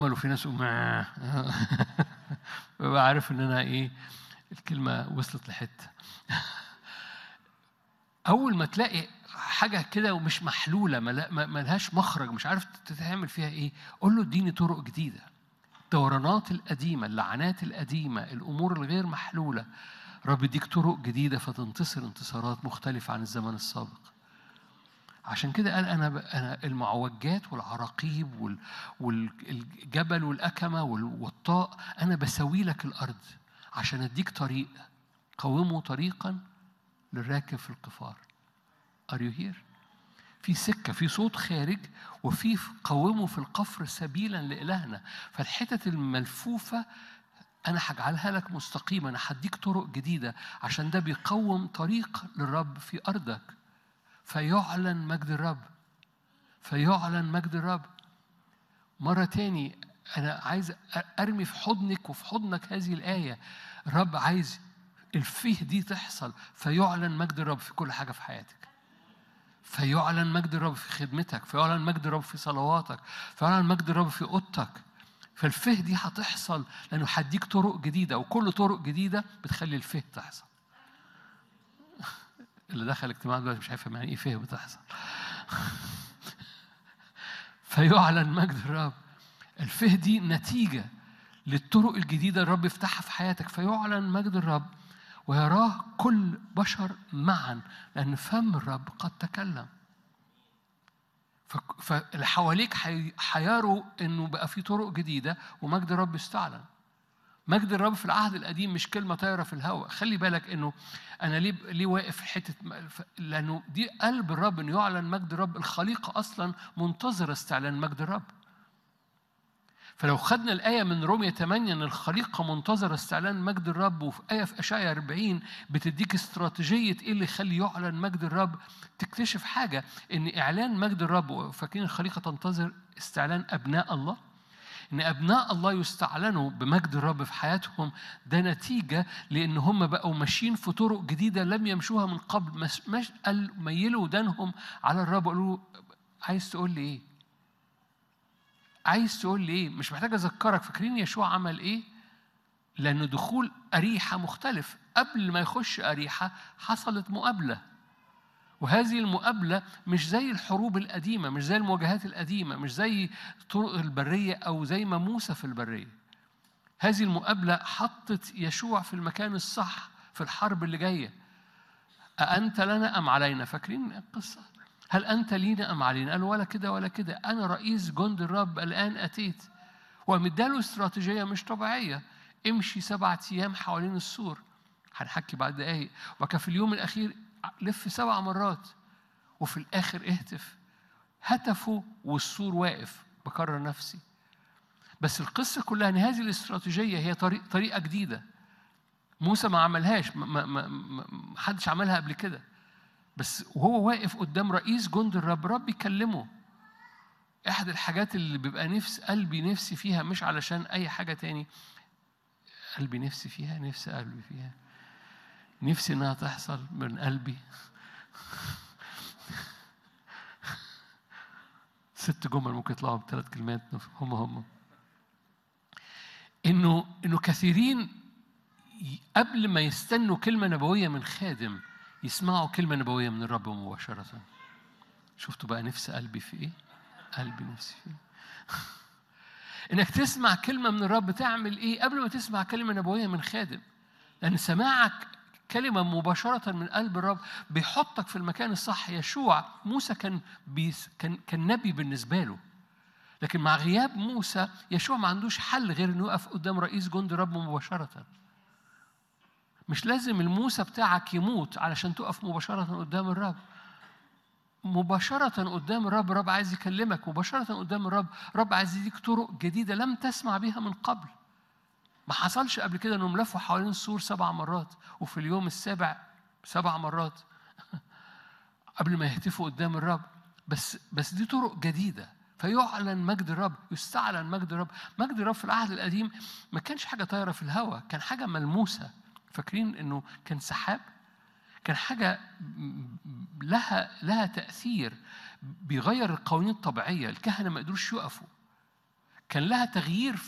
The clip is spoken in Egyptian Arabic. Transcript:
ولو في ناس ما ببقى عارف ان انا ايه الكلمه وصلت لحته اول ما تلاقي حاجه كده ومش محلوله ما لهاش مخرج مش عارف تتعمل فيها ايه قول له اديني طرق جديده الدورانات القديمه اللعنات القديمه الامور الغير محلوله رب يديك طرق جديده فتنتصر انتصارات مختلفه عن الزمن السابق عشان كده قال انا انا المعوجات والعراقيب وال والجبل والاكمه والوطاء انا بسوي لك الارض عشان اديك طريق قوموا طريقا للراكب في القفار Are you here؟ في سكة في صوت خارج وفي قوموا في القفر سبيلا لإلهنا فالحتت الملفوفة أنا هجعلها لك مستقيمة أنا هديك طرق جديدة عشان ده بيقوم طريق للرب في أرضك فيعلن مجد الرب فيعلن مجد الرب مرة تاني أنا عايز أرمي في حضنك وفي حضنك هذه الآية الرب عايز الفيه دي تحصل فيعلن مجد الرب في كل حاجة في حياتك فيعلن مجد الرب في خدمتك فيعلن مجد الرب في صلواتك فيعلن مجد الرب في اوضتك فالفه دي هتحصل لانه هديك طرق جديده وكل طرق جديده بتخلي الفه تحصل اللي دخل اجتماع دلوقتي مش هيفهم يعني ايه فه بتحصل فيعلن مجد الرب الفه دي نتيجه للطرق الجديده الرب يفتحها في حياتك فيعلن مجد الرب ويراه كل بشر معا لأن فم الرب قد تكلم فاللي حواليك هيروا انه بقى في طرق جديده ومجد الرب استعلن مجد الرب في العهد القديم مش كلمه طايره في الهواء خلي بالك انه انا ليه ليه واقف في حته لانه دي قلب الرب انه يعلن مجد الرب الخليقه اصلا منتظره استعلان مجد الرب فلو خدنا الآية من رومية 8 إن الخليقة منتظرة استعلان مجد الرب وفي آية في أشعيا 40 بتديك استراتيجية إيه اللي يخلي يعلن مجد الرب تكتشف حاجة إن إعلان مجد الرب فاكرين الخليقة تنتظر استعلان أبناء الله إن أبناء الله يستعلنوا بمجد الرب في حياتهم ده نتيجة لأن هم بقوا ماشيين في طرق جديدة لم يمشوها من قبل مش مش ميلوا ودانهم على الرب قالوا عايز تقول لي إيه؟ عايز تقول لي ايه؟ مش محتاج اذكرك فاكرين يشوع عمل ايه؟ لأن دخول أريحة مختلف قبل ما يخش أريحة حصلت مقابلة وهذه المقابلة مش زي الحروب القديمة مش زي المواجهات القديمة مش زي طرق البرية أو زي ما موسى في البرية هذه المقابلة حطت يشوع في المكان الصح في الحرب اللي جاية أأنت لنا أم علينا فاكرين القصة هل أنت لينا أم علينا قال ولا كده ولا كده أنا رئيس جند الرب الآن أتيت ومداله استراتيجية مش طبيعية امشي سبعة أيام حوالين السور هنحكي بعد دقايق وكان في اليوم الأخير لف سبع مرات وفي الآخر اهتف هتفوا والسور واقف بكرر نفسي بس القصة كلها إن هذه الاستراتيجية هي طريق طريقة جديدة موسى ما عملهاش ما, ما, ما حدش عملها قبل كده بس وهو واقف قدام رئيس جند الرب رب يكلمه احد الحاجات اللي بيبقى نفس قلبي نفسي فيها مش علشان اي حاجه تاني قلبي نفسي فيها نفسي قلبي فيها نفسي انها تحصل من قلبي ست جمل ممكن يطلعوا بثلاث كلمات هم هم انه انه كثيرين قبل ما يستنوا كلمه نبويه من خادم يسمعوا كلمة نبوية من الرب مباشرة شفتوا بقى نفس قلبي في ايه؟ قلبي نفسي فيه انك تسمع كلمة من الرب تعمل ايه قبل ما تسمع كلمة نبوية من خادم لأن سماعك كلمة مباشرة من قلب الرب بيحطك في المكان الصح يشوع موسى كان بيس كان كان نبي بالنسبة له لكن مع غياب موسى يشوع ما عندوش حل غير انه يقف قدام رئيس جند الرب مباشرة مش لازم الموسى بتاعك يموت علشان تقف مباشرة قدام الرب مباشرة قدام الرب الرب عايز يكلمك مباشرة قدام الرب الرب عايز يديك طرق جديدة لم تسمع بها من قبل ما حصلش قبل كده انهم لفوا حوالين السور سبع مرات وفي اليوم السابع سبع مرات قبل ما يهتفوا قدام الرب بس بس دي طرق جديده فيعلن مجد الرب يستعلن مجد الرب مجد الرب في العهد القديم ما كانش حاجه طايره في الهواء كان حاجه ملموسه فاكرين انه كان سحاب كان حاجه لها لها تاثير بيغير القوانين الطبيعيه الكهنه ما قدروش يقفوا كان لها تغيير